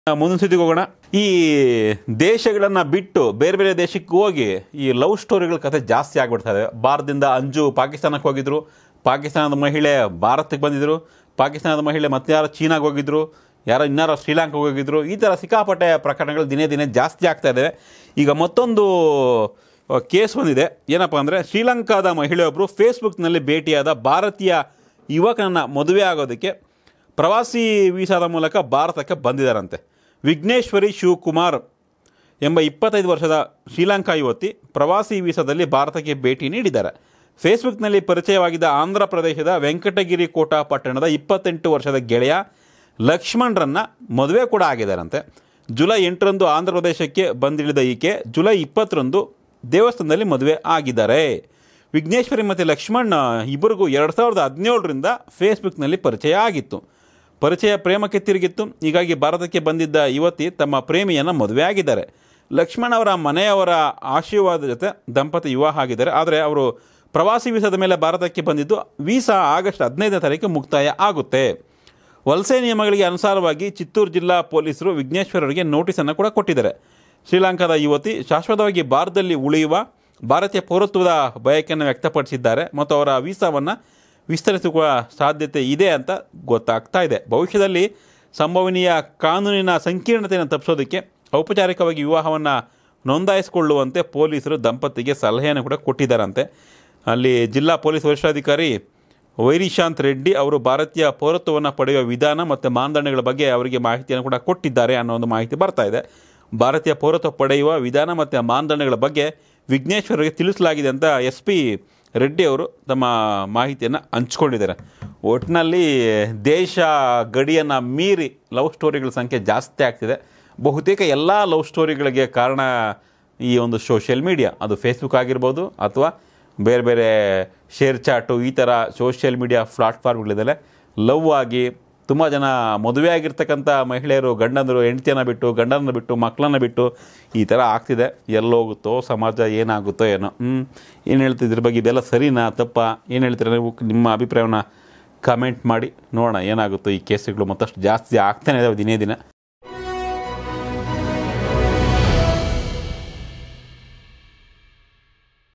ಮುಂದಿನ ಸುದ್ದಿಗೆ ಹೋಗೋಣ ಈ ದೇಶಗಳನ್ನು ಬಿಟ್ಟು ಬೇರೆ ಬೇರೆ ದೇಶಕ್ಕೆ ಹೋಗಿ ಈ ಲವ್ ಸ್ಟೋರಿಗಳ ಕಥೆ ಜಾಸ್ತಿ ಆಗ್ಬಿಡ್ತಾ ಇದೆ ಭಾರತದಿಂದ ಅಂಜು ಪಾಕಿಸ್ತಾನಕ್ಕೆ ಹೋಗಿದ್ರು ಪಾಕಿಸ್ತಾನದ ಮಹಿಳೆ ಭಾರತಕ್ಕೆ ಬಂದಿದ್ರು ಪಾಕಿಸ್ತಾನದ ಮಹಿಳೆ ಮತ್ತೆ ಯಾರೋ ಚೀನಾಗೆ ಹೋಗಿದ್ರು ಯಾರೋ ಇನ್ನಾರೋ ಶ್ರೀಲಂಕಾಗೆ ಹೋಗಿದ್ರು ಈ ಥರ ಸಿಕ್ಕಾಪಟ್ಟೆ ಪ್ರಕರಣಗಳು ದಿನೇ ದಿನೇ ಜಾಸ್ತಿ ಆಗ್ತಾ ಇದ್ದಾವೆ ಈಗ ಮತ್ತೊಂದು ಕೇಸ್ ಬಂದಿದೆ ಏನಪ್ಪ ಅಂದರೆ ಶ್ರೀಲಂಕಾದ ಮಹಿಳೆಯೊಬ್ಬರು ಫೇಸ್ಬುಕ್ನಲ್ಲಿ ಭೇಟಿಯಾದ ಭಾರತೀಯ ಯುವಕನನ್ನು ಮದುವೆ ಆಗೋದಕ್ಕೆ ಪ್ರವಾಸಿ ವೀಸಾದ ಮೂಲಕ ಭಾರತಕ್ಕೆ ಬಂದಿದ್ದಾರಂತೆ ವಿಘ್ನೇಶ್ವರಿ ಶಿವಕುಮಾರ್ ಎಂಬ ಇಪ್ಪತ್ತೈದು ವರ್ಷದ ಶ್ರೀಲಂಕಾ ಯುವತಿ ಪ್ರವಾಸಿ ವೀಸಾದಲ್ಲಿ ಭಾರತಕ್ಕೆ ಭೇಟಿ ನೀಡಿದ್ದಾರೆ ಫೇಸ್ಬುಕ್ನಲ್ಲಿ ಪರಿಚಯವಾಗಿದ್ದ ಆಂಧ್ರ ಪ್ರದೇಶದ ವೆಂಕಟಗಿರಿ ಕೋಟಾ ಪಟ್ಟಣದ ಇಪ್ಪತ್ತೆಂಟು ವರ್ಷದ ಗೆಳೆಯ ಲಕ್ಷ್ಮಣ್ರನ್ನ ಮದುವೆ ಕೂಡ ಆಗಿದ್ದಾರಂತೆ ಜುಲೈ ಎಂಟರಂದು ಆಂಧ್ರ ಪ್ರದೇಶಕ್ಕೆ ಬಂದಿಳಿದ ಈಕೆ ಜುಲೈ ಇಪ್ಪತ್ತರಂದು ದೇವಸ್ಥಾನದಲ್ಲಿ ಮದುವೆ ಆಗಿದ್ದಾರೆ ವಿಘ್ನೇಶ್ವರಿ ಮತ್ತು ಲಕ್ಷ್ಮಣ್ ಇಬ್ಬರಿಗೂ ಎರಡು ಸಾವಿರದ ಹದಿನೇಳರಿಂದ ಫೇಸ್ಬುಕ್ನಲ್ಲಿ ಪರಿಚಯ ಆಗಿತ್ತು ಪರಿಚಯ ಪ್ರೇಮಕ್ಕೆ ತಿರುಗಿತ್ತು ಹೀಗಾಗಿ ಭಾರತಕ್ಕೆ ಬಂದಿದ್ದ ಯುವತಿ ತಮ್ಮ ಪ್ರೇಮಿಯನ್ನು ಮದುವೆ ಆಗಿದ್ದಾರೆ ಲಕ್ಷ್ಮಣ್ ಅವರ ಮನೆಯವರ ಆಶೀರ್ವಾದ ಜೊತೆ ದಂಪತಿ ವಿವಾಹ ಆಗಿದ್ದಾರೆ ಆದರೆ ಅವರು ಪ್ರವಾಸಿ ವೀಸಾದ ಮೇಲೆ ಭಾರತಕ್ಕೆ ಬಂದಿದ್ದು ವೀಸಾ ಆಗಸ್ಟ್ ಹದಿನೈದನೇ ತಾರೀಕು ಮುಕ್ತಾಯ ಆಗುತ್ತೆ ವಲಸೆ ನಿಯಮಗಳಿಗೆ ಅನುಸಾರವಾಗಿ ಚಿತ್ತೂರು ಜಿಲ್ಲಾ ಪೊಲೀಸರು ವಿಘ್ನೇಶ್ವರರಿಗೆ ನೋಟಿಸನ್ನು ಕೂಡ ಕೊಟ್ಟಿದ್ದಾರೆ ಶ್ರೀಲಂಕಾದ ಯುವತಿ ಶಾಶ್ವತವಾಗಿ ಭಾರತದಲ್ಲಿ ಉಳಿಯುವ ಭಾರತೀಯ ಪೌರತ್ವದ ಬಯಕೆಯನ್ನು ವ್ಯಕ್ತಪಡಿಸಿದ್ದಾರೆ ಮತ್ತು ಅವರ ವೀಸಾವನ್ನು ವಿಸ್ತರಿಸುವ ಸಾಧ್ಯತೆ ಇದೆ ಅಂತ ಗೊತ್ತಾಗ್ತಾ ಇದೆ ಭವಿಷ್ಯದಲ್ಲಿ ಸಂಭವನೀಯ ಕಾನೂನಿನ ಸಂಕೀರ್ಣತೆಯನ್ನು ತಪ್ಪಿಸೋದಕ್ಕೆ ಔಪಚಾರಿಕವಾಗಿ ವಿವಾಹವನ್ನು ನೋಂದಾಯಿಸಿಕೊಳ್ಳುವಂತೆ ಪೊಲೀಸರು ದಂಪತಿಗೆ ಸಲಹೆಯನ್ನು ಕೂಡ ಕೊಟ್ಟಿದ್ದಾರಂತೆ ಅಲ್ಲಿ ಜಿಲ್ಲಾ ಪೊಲೀಸ್ ವರಿಷ್ಠಾಧಿಕಾರಿ ವೈರಿಶಾಂತ್ ರೆಡ್ಡಿ ಅವರು ಭಾರತೀಯ ಪೌರತ್ವವನ್ನು ಪಡೆಯುವ ವಿಧಾನ ಮತ್ತು ಮಾನದಂಡಗಳ ಬಗ್ಗೆ ಅವರಿಗೆ ಮಾಹಿತಿಯನ್ನು ಕೂಡ ಕೊಟ್ಟಿದ್ದಾರೆ ಅನ್ನೋ ಒಂದು ಮಾಹಿತಿ ಬರ್ತಾ ಇದೆ ಭಾರತೀಯ ಪೌರತ್ವ ಪಡೆಯುವ ವಿಧಾನ ಮತ್ತು ಮಾನದಂಡಗಳ ಬಗ್ಗೆ ವಿಘ್ನೇಶ್ವರರಿಗೆ ತಿಳಿಸಲಾಗಿದೆ ಅಂತ ಎಸ್ ಪಿ ರೆಡ್ಡಿ ಅವರು ತಮ್ಮ ಮಾಹಿತಿಯನ್ನು ಹಂಚ್ಕೊಂಡಿದ್ದಾರೆ ಒಟ್ಟಿನಲ್ಲಿ ದೇಶ ಗಡಿಯನ್ನು ಮೀರಿ ಲವ್ ಸ್ಟೋರಿಗಳ ಸಂಖ್ಯೆ ಜಾಸ್ತಿ ಆಗ್ತಿದೆ ಬಹುತೇಕ ಎಲ್ಲ ಲವ್ ಸ್ಟೋರಿಗಳಿಗೆ ಕಾರಣ ಈ ಒಂದು ಸೋಷಿಯಲ್ ಮೀಡಿಯಾ ಅದು ಫೇಸ್ಬುಕ್ ಆಗಿರ್ಬೋದು ಅಥವಾ ಬೇರೆ ಬೇರೆ ಶೇರ್ ಚಾಟು ಈ ಥರ ಸೋಷಿಯಲ್ ಮೀಡಿಯಾ ಪ್ಲಾಟ್ಫಾರ್ಮ್ಗಳಿದೆ ಲವ್ ಆಗಿ ತುಂಬ ಜನ ಮದುವೆ ಆಗಿರ್ತಕ್ಕಂಥ ಮಹಿಳೆಯರು ಗಂಡಂದರು ಹೆಂಡ್ತಿಯನ್ನು ಬಿಟ್ಟು ಗಂಡನ ಬಿಟ್ಟು ಮಕ್ಕಳನ್ನ ಬಿಟ್ಟು ಈ ಥರ ಆಗ್ತಿದೆ ಎಲ್ಲೋಗುತ್ತೋ ಸಮಾಜ ಏನಾಗುತ್ತೋ ಏನೋ ಹ್ಞೂ ಏನು ಹೇಳ್ತಿದ್ರು ಇದ್ರ ಬಗ್ಗೆ ಇದೆಲ್ಲ ಸರಿನಾ ತಪ್ಪಾ ಏನು ಹೇಳ್ತೀರಾ ನೀವು ನಿಮ್ಮ ಅಭಿಪ್ರಾಯವನ್ನು ಕಮೆಂಟ್ ಮಾಡಿ ನೋಡೋಣ ಏನಾಗುತ್ತೋ ಈ ಕೇಸುಗಳು ಮತ್ತಷ್ಟು ಜಾಸ್ತಿ ಆಗ್ತಾನೆ ಇದಾವೆ ದಿನೇ ದಿನ